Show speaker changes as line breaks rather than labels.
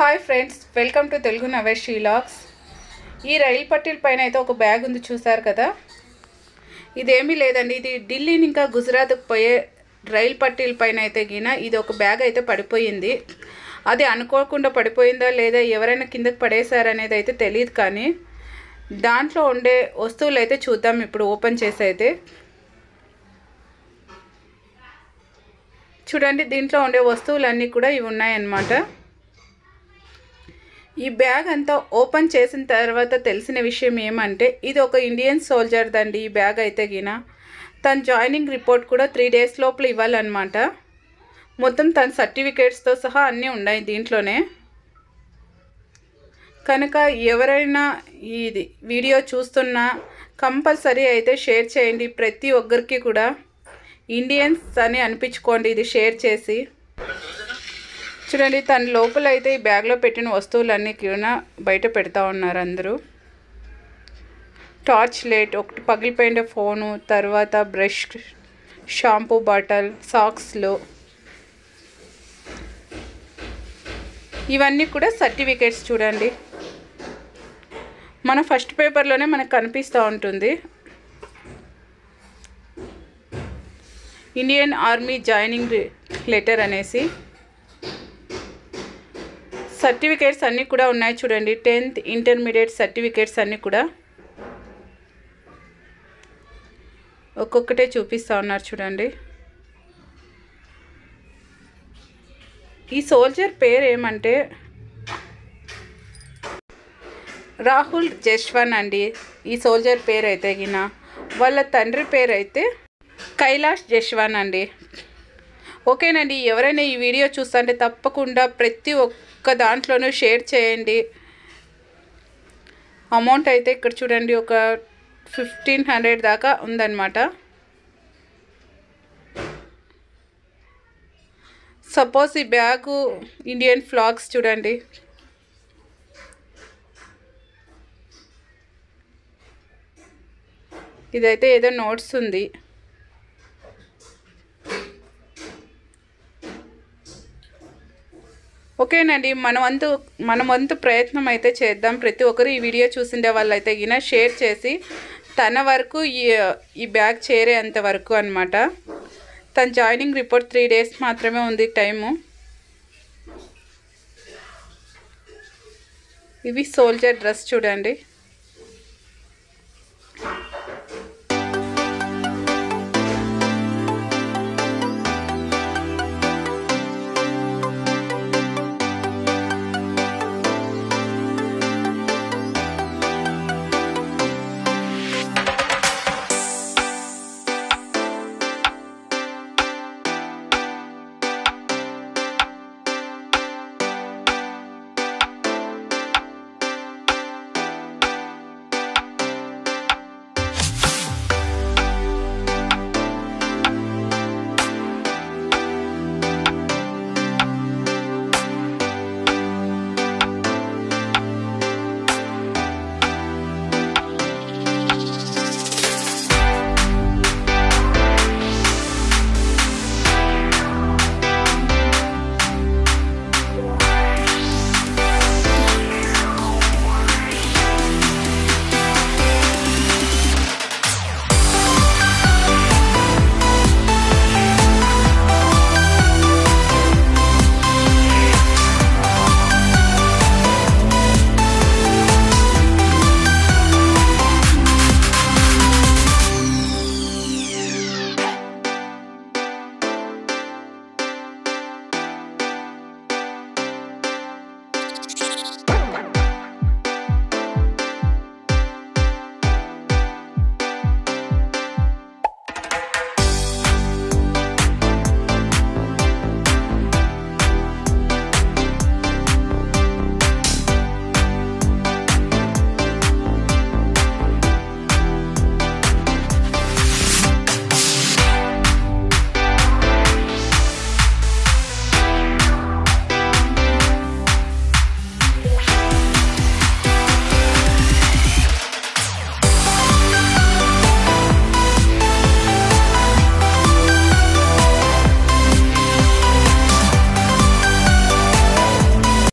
hi friends welcome to Telugu Navesh షీలాక్స్ ఈ రైలు పట్టీల పైన అయితే ఒక బ్యాగ్ ఉంది చూసారు కదా ఇదేమీ లేదండి ఇది ఢిల్లీ ఇంకా గుజరాత్కి పోయే రైలు పట్టీల పైన అయితే గిన ఇది ఒక బ్యాగ్ అయితే పడిపోయింది అది అనుకోకుండా పడిపోయిందా లేదా ఎవరైనా కిందకి పడేశారనేది అయితే తెలియదు కానీ దాంట్లో ఉండే వస్తువులు అయితే చూద్దాం ఇప్పుడు ఓపెన్ చేసి అయితే చూడండి దీంట్లో ఉండే వస్తువులన్నీ కూడా ఇవి ఉన్నాయన్నమాట ఈ బ్యాగ్ అంతా ఓపెన్ చేసిన తర్వాత తెలిసిన విషయం ఏమంటే ఇది ఒక ఇండియన్ సోల్జర్ దండి ఈ బ్యాగ్ అయితే గిన తన జాయినింగ్ రిపోర్ట్ కూడా త్రీ డేస్ లోపల ఇవ్వాలన్నమాట మొత్తం తన సర్టిఫికేట్స్తో సహా అన్నీ ఉన్నాయి దీంట్లోనే కనుక ఎవరైనా ఇది వీడియో చూస్తున్నా కంపల్సరీ అయితే షేర్ చేయండి ప్రతి ఒక్కరికి కూడా ఇండియన్స్ అని అనిపించుకోండి ఇది షేర్ చేసి చూడండి తన లోపల అయితే ఈ బ్యాగ్లో పెట్టిన వస్తువులన్నీ కూడా బయట పెడతా ఉన్నారు అందరూ టార్చ్ లైట్ ఒకటి పగిలిపోయిన ఫోను తర్వాత బ్రష్ షాంపూ బాటిల్ సాక్స్లు ఇవన్నీ కూడా సర్టిఫికేట్స్ చూడండి మన ఫస్ట్ పేపర్లోనే మనకు కనిపిస్తూ ఉంటుంది ఇండియన్ ఆర్మీ జాయినింగ్ లెటర్ అనేసి సర్టిఫికేట్స్ అన్నీ కూడా ఉన్నాయి చూడండి టెన్త్ ఇంటర్మీడియట్ సర్టిఫికేట్స్ అన్నీ కూడా ఒక్కొక్కటే చూపిస్తూ ఉన్నారు చూడండి ఈ సోల్జర్ పేరు ఏమంటే రాహుల్ జస్వాన్ అండి ఈ సోల్జర్ పేరు అయితే గిన వాళ్ళ తండ్రి పేరు అయితే కైలాష్ జస్వాన్ అండి ఓకేనండి ఎవరైనా ఈ వీడియో చూస్తుంటే తప్పకుండా ప్రతి ఒక్క దాంట్లోనూ షేర్ చేయండి అమౌంట్ అయితే ఇక్కడ చూడండి ఒక ఫిఫ్టీన్ హండ్రెడ్ దాకా ఉందన్నమాట సపోజ్ ఈ బ్యాగు ఇండియన్ ఫ్లాగ్స్ చూడండి ఇదైతే ఏదో నోట్స్ ఉంది ఓకేనండి మన వంతు మన వంతు ప్రయత్నం అయితే చేద్దాం ప్రతి ఒక్కరు ఈ వీడియో చూసిండే వాళ్ళైతే గిన షేర్ చేసి తన వరకు ఈ ఈ బ్యాగ్ చేరేంత వరకు అనమాట తన జాయినింగ్ రిపోర్ట్ త్రీ డేస్ మాత్రమే ఉంది టైము ఇవి సోల్జర్ డ్రెస్ చూడండి